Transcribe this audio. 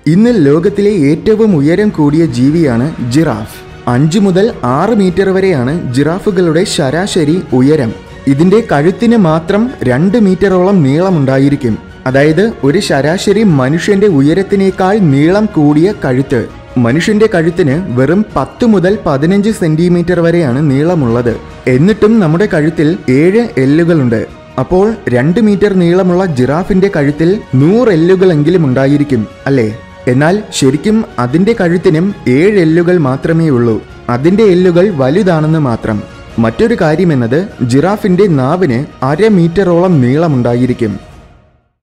ഇന്ന് ലോകത്തിലെ ഏറ്റവും ഉയരം കൂടിയ ജീവിയാണ് ജിറാഫ് അഞ്ച് മുതൽ ആറ് മീറ്റർ വരെയാണ് ജിറാഫുകളുടെ ശരാശരി ഉയരം ഇതിന്റെ കഴുത്തിന് മാത്രം രണ്ട് മീറ്ററോളം നീളമുണ്ടായിരിക്കും അതായത് ഒരു ശരാശരി മനുഷ്യന്റെ ഉയരത്തിനേക്കാൾ നീളം കൂടിയ കഴുത്ത് മനുഷ്യന്റെ കഴുത്തിന് വെറും പത്ത് മുതൽ പതിനഞ്ച് സെന്റിമീറ്റർ വരെയാണ് നീളമുള്ളത് എന്നിട്ടും നമ്മുടെ കഴുത്തിൽ ഏഴ് എല്ലുകളുണ്ട് അപ്പോൾ രണ്ട് മീറ്റർ നീളമുള്ള ജിറാഫിന്റെ കഴുത്തിൽ നൂറ് എല്ലുകളെങ്കിലും ഉണ്ടായിരിക്കും അല്ലേ എന്നാൽ ശരിക്കും അതിന്റെ കഴുത്തിനും ഏഴ് എല്ലുകൾ മാത്രമേ ഉള്ളൂ അതിന്റെ എല്ലുകൾ വലുതാണെന്ന് മാത്രം മറ്റൊരു കാര്യമെന്നത് ജിറാഫിന്റെ നാവിന് അര മീറ്ററോളം നീളമുണ്ടായിരിക്കും